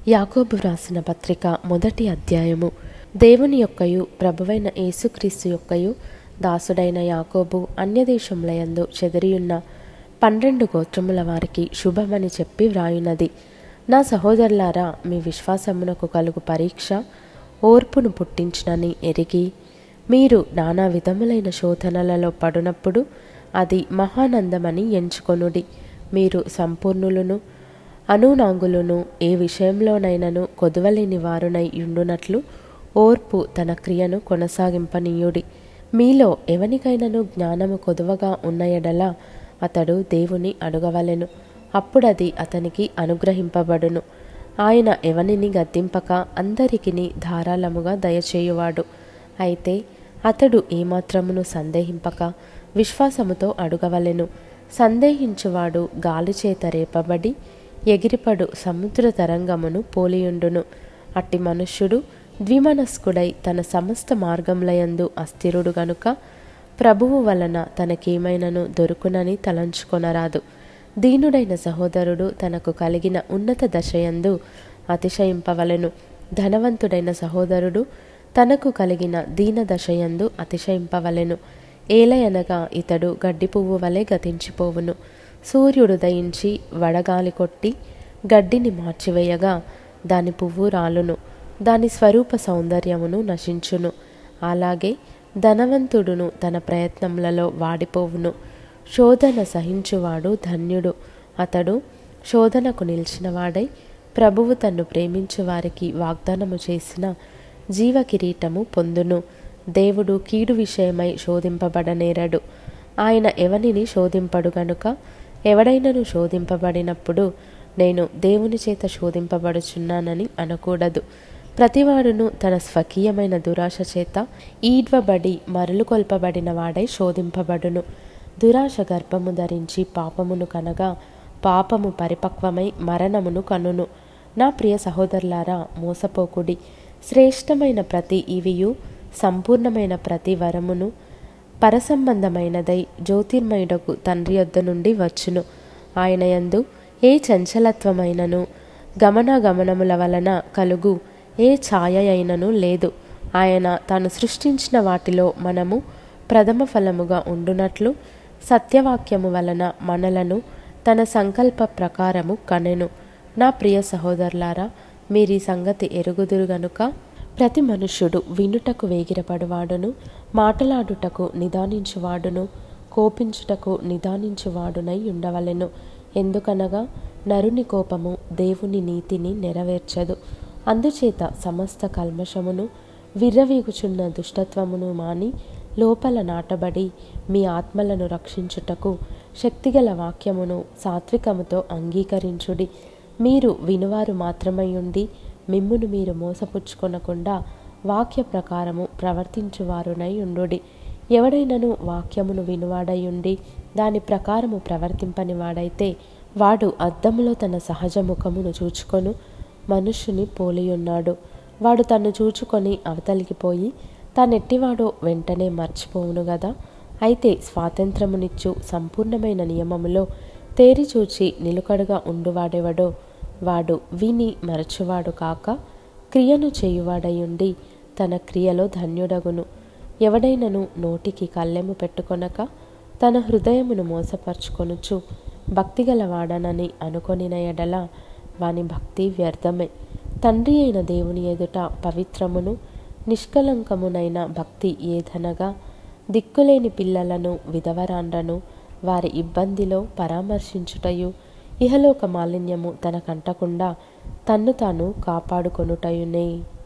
యాకోబు వ్రాసిన పత్రిక మొదటి అధ్యాయము దేవుని యొక్కయు ప్రభువైన యేసుక్రీస్తు యొక్కయు దాసుడైన యాకోబు అన్యదేశములయందు చెదిరియున్న పన్నెండు గోత్రముల వారికి శుభమని చెప్పి వ్రాయున్నది నా సహోదరులారా మీ విశ్వాసమునకు కలుగు పరీక్ష ఓర్పును పుట్టించునని ఎరిగి మీరు నానా విధములైన శోధనలలో పడునప్పుడు అది మహానందమని ఎంచుకొనుడి మీరు సంపూర్ణులను అనునాంగులను ఏ విషయంలోనైనను కొదవలేని వారునై ఉండునట్లు ఓర్పు తన క్రియను కొనసాగింపనీయుడి మీలో ఎవనికైనను జ్ఞానము కొదువగా ఉన్న ఎడల అతడు దేవుని అడగవలెను అప్పుడది అతనికి అనుగ్రహింపబడును ఆయన ఎవనిని గద్దింపక అందరికిని ధారాళముగా దయచేయువాడు అయితే అతడు ఏమాత్రమును సందేహింపక విశ్వాసముతో అడుగవలెను సందేహించువాడు గాలిచేత రేపబడి ఎగిరిపడు సముద్ర తరంగమును పోలియుండును అట్టి మనుష్యుడు ద్విమనస్కుడై తన సమస్త మార్గములయందు అస్థిరుడు గనుక ప్రభువు వలన తనకేమైనను దొరుకునని తలంచుకొనరాదు దీనుడైన సహోదరుడు తనకు కలిగిన ఉన్నత దశయందు అతిశయింపవలెను ధనవంతుడైన సహోదరుడు తనకు కలిగిన దీన దశయందు అతిశయింపవలెను ఏలయనగా ఇతడు గడ్డి పువ్వు వలె గతించిపోవును సూర్యుడు దయించి వడగాలి కొట్టి గడ్డిని మార్చివేయగా దాని పువ్వు రాలును దాని స్వరూప సౌందర్యమును నశించును అలాగే ధనవంతుడును తన ప్రయత్నములలో వాడిపోవును శోధన సహించువాడు ధన్యుడు అతడు శోధనకు నిలిచినవాడై ప్రభువు తన్ను ప్రేమించు వారికి వాగ్దానము చేసిన జీవ కిరీటము పొందును దేవుడు కీడు విషయమై శోధింపబడనేరడు ఆయన ఎవనిని శోధింపడు గనుక ఎవడైనను శోధింపబడినప్పుడు నేను దేవుని చేత శోధింపబడుచున్నానని అనకూడదు ప్రతివాడును తన స్వకీయమైన దురాశ చేత ఈడ్వబడి మరలు కొల్పబడిన వాడై శోధింపబడును దురాశ గర్భము ధరించి పాపమును కనగా పాపము పరిపక్వమై మరణమును కనును నా ప్రియ సహోదరులారా మోసపోకుడి శ్రేష్టమైన ప్రతి ఇవియు సంపూర్ణమైన ప్రతి వరమును పరసంబంధమైనదై జ్యోతిర్మయుడకు తండ్రి యొద్ద నుండి వచ్చును ఆయన యందు ఏ చంచలత్వమైనను గమనాగమనముల వలన కలుగు ఏ ఛాయ అయినను లేదు ఆయన తాను సృష్టించిన వాటిలో మనము ప్రథమ ఫలముగా ఉండునట్లు సత్యవాక్యము వలన మనలను తన సంకల్ప ప్రకారము కనెను నా ప్రియ సహోదరులారా మీరీ సంగతి ఎరుగుదురు గనుక ప్రతి మనుష్యుడు వినుటకు వేగిరపడువాడును మాటలాడుటకు నిదానించువాడును కోపించుటకు నిదానించువాడునై ఉండవలెను ఎందుకనగా నరుని కోపము దేవుని నీతిని నెరవేర్చదు అందుచేత సమస్త కల్మషమును విర్రవీగుచున్న దుష్టత్వమును మాని లోపల నాటబడి మీ ఆత్మలను రక్షించుటకు శక్తిగల వాక్యమును సాత్వికముతో అంగీకరించుడి మీరు వినువారు మాత్రమై ఉండి మిమ్మును మీరు మోసపుచ్చుకొనకుండా వాక్య ప్రకారము ప్రవర్తించువారునై ఉండుడి ఎవడైనను వాక్యమును వినువాడై ఉండి దాని ప్రకారము ప్రవర్తింపని వాడైతే వాడు అద్దములో తన సహజ ముఖమును చూచుకొను మనుష్యుని పోలియున్నాడు వాడు తన్ను చూచుకొని అవతలికి పోయి తానెట్టివాడో వెంటనే మర్చిపోవును గదా అయితే స్వాతంత్రమునిచ్చు సంపూర్ణమైన నియమములో తేరిచూచి నిలుకడగా ఉండువాడెవడో వాడు విని మరచువాడు కాక క్రియను చేయువాడయుండి తన క్రియలో ధన్యుడగును ఎవడైనను నోటికి కళ్ళెము పెట్టుకొనక తన హృదయమును మోసపరుచుకొనుచు భక్తిగల వాడనని అనుకొనిన ఎడల వాని భక్తి వ్యర్థమే తండ్రి అయిన దేవుని ఎదుట పవిత్రమును నిష్కలంకమునైన భక్తి ఏదనగా దిక్కులేని పిల్లలను విధవరాండ్రను వారి ఇబ్బందిలో పరామర్శించుటయు ఇహలోక మాలిన్యము తనకంటకుండా తన్ను తాను కాపాడుకొనుటయునే